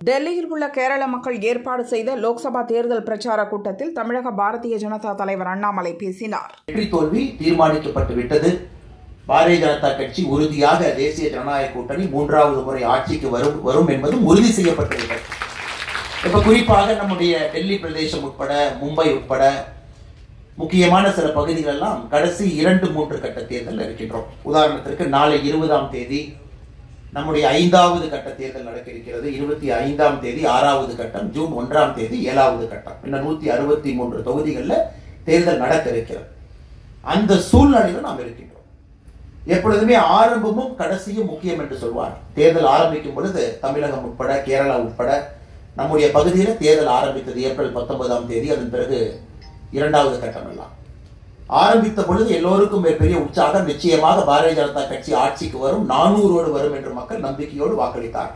டெல்லியில் உள்ள கேரள மக்கள் ஏற்பாடு செய்த லோக்சபா தேர்தல் பிரச்சார கூட்டத்தில் தமிழக பாரதிய ஜனதா தலைவர் அண்ணாமலை பேசினார் வெற்றி தோல்வி தீர்மானிக்கப்பட்டு விட்டது பாரதிய ஜனதா கட்சி உறுதியாக தேசிய ஜனநாயக கூட்டணி மூன்றாவது முறை ஆட்சிக்கு வரும் வரும் என்பதும் உறுதி செய்யப்பட்டு விட்டது இப்ப குறிப்பாக நம்முடைய டெல்லி பிரதேசம் உட்பட மும்பை உட்பட முக்கியமான சில பகுதிகள் எல்லாம் கடைசி இரண்டு மூன்று கட்ட தேர்தல் இருக்கின்றோம் உதாரணத்திற்கு நாளை இருபதாம் தேதி நம்முடைய ஐந்தாவது கட்ட தேர்தல் நடக்க இருக்கிறது இருபத்தி ஐந்தாம் தேதி ஆறாவது கட்டம் ஜூன் ஒன்றாம் தேதி ஏழாவது கட்டம் இன்னும் நூத்தி அறுபத்தி மூன்று தொகுதிகளில் தேர்தல் நடக்க இருக்கிறது அந்த சூழ்நிலையில் நாம் இருக்கின்றோம் எப்பொழுதுமே ஆரம்பமும் கடைசியும் முக்கியம் என்று சொல்வார் தேர்தல் ஆரம்பிக்கும் பொழுது தமிழகம் உட்பட கேரளா உட்பட நம்முடைய பகுதியில் தேர்தல் ஆரம்பித்தது ஏப்ரல் பத்தொன்பதாம் தேதி அதன் பிறகு இரண்டாவது கட்டம் எல்லாம் ஆரம்பித்த பொழுது எல்லோருக்கும் பெரிய உற்சாகம் நிச்சயமாக பாரதிய ஜனதா கட்சி ஆட்சிக்கு வரும் நானூறோடு வரும் என்று மக்கள் நம்பிக்கையோடு வாக்களித்தார்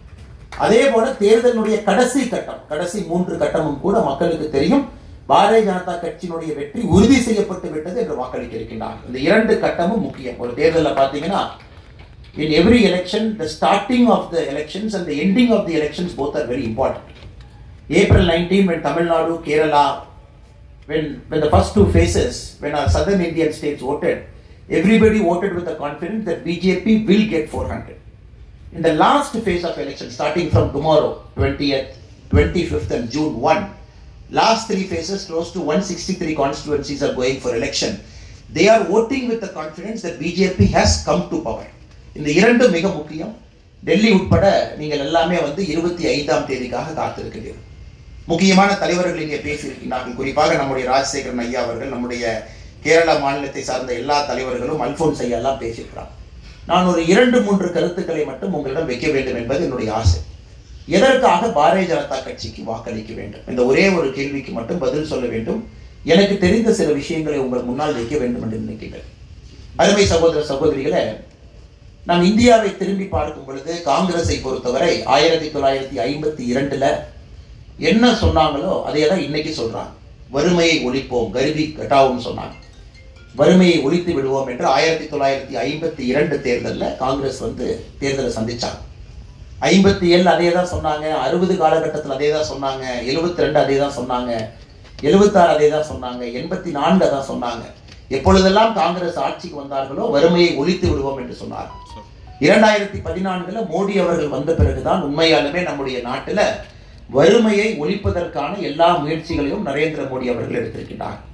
அதே போல தேர்தலுடைய கடைசி கட்டம் கடைசி மூன்று கட்டமும் கூட மக்களுக்கு தெரியும் பாரதிய ஜனதா கட்சியினுடைய வெற்றி உறுதி செய்யப்பட்டு விட்டது என்று வாக்களிக்க இருக்கின்றார்கள் இந்த இரண்டு கட்டமும் முக்கியம் ஒரு தேர்தலில் பார்த்தீங்கன்னா in every election the starting of the elections and the ending of the elections both are very important april 19 when tamil nadu kerala when when the first two phases when our southern indian states voted everybody voted with the confidence that bjp will get 400 in the last phase of election starting from tomorrow 20th 25th and june 1 last three phases close to 163 constituencies are going for election they are voting with the confidence that bjp has come to power இந்த இரண்டும் மிக முக்கியம் டெல்லி உட்பட நீங்கள் எல்லாமே வந்து இருபத்தி ஐந்தாம் தேதிக்காக காத்திருக்கிறீர்கள் முக்கியமான தலைவர்கள் இங்கே பேசியிருக்கிறார்கள் குறிப்பாக நம்முடைய ராஜசேகரன் ஐயா அவர்கள் நம்முடைய கேரள மாநிலத்தை சார்ந்த எல்லா தலைவர்களும் அல்போன்ஸ் ஐயா எல்லாம் பேசியிருக்கிறார் நான் ஒரு இரண்டு மூன்று கருத்துக்களை மட்டும் உங்களிடம் வைக்க வேண்டும் என்பது என்னுடைய ஆசை எதற்காக பாரதிய ஜனதா கட்சிக்கு வாக்களிக்க வேண்டும் இந்த ஒரே ஒரு கேள்விக்கு மட்டும் பதில் சொல்ல வேண்டும் எனக்கு தெரிந்த சில விஷயங்களை உங்கள் முன்னால் வைக்க வேண்டும் என்று நினைக்கிறேன் அருமை சகோதர சகோதரிகளை நாம் இந்தியாவை திரும்பி பார்க்கும் பொழுது காங்கிரஸை பொறுத்தவரை ஆயிரத்தி தொள்ளாயிரத்தி ஐம்பத்தி இரண்டுல என்ன சொன்னாங்களோ அதே தான் இன்னைக்கு சொல்றாங்க வறுமையை ஒழிப்போம் கருவி கட்டாவும் சொன்னாங்க வறுமையை ஒழித்து விடுவோம் என்று ஆயிரத்தி தொள்ளாயிரத்தி ஐம்பத்தி இரண்டு தேர்தலில் காங்கிரஸ் வந்து தேர்தலை சந்திச்சாங்க ஐம்பத்தி ஏழு அதே தான் சொன்னாங்க அறுபது காலகட்டத்தில் அதே தான் சொன்னாங்க எழுபத்தி ரெண்டு அதே தான் சொன்னாங்க எழுபத்தாறு அதே தான் சொன்னாங்க எண்பத்தி நான்கு அதான் சொன்னாங்க எப்பொழுதெல்லாம் காங்கிரஸ் ஆட்சிக்கு வந்தார்களோ வறுமையை ஒழித்து விடுவோம் என்று சொன்னார் இரண்டாயிரத்தி பதினான்குல மோடி அவர்கள் வந்த பிறகுதான் உண்மையாலுமே நம்முடைய நாட்டில் வறுமையை ஒழிப்பதற்கான எல்லா முயற்சிகளையும் நரேந்திர மோடி அவர்கள் எடுத்திருக்கிறார்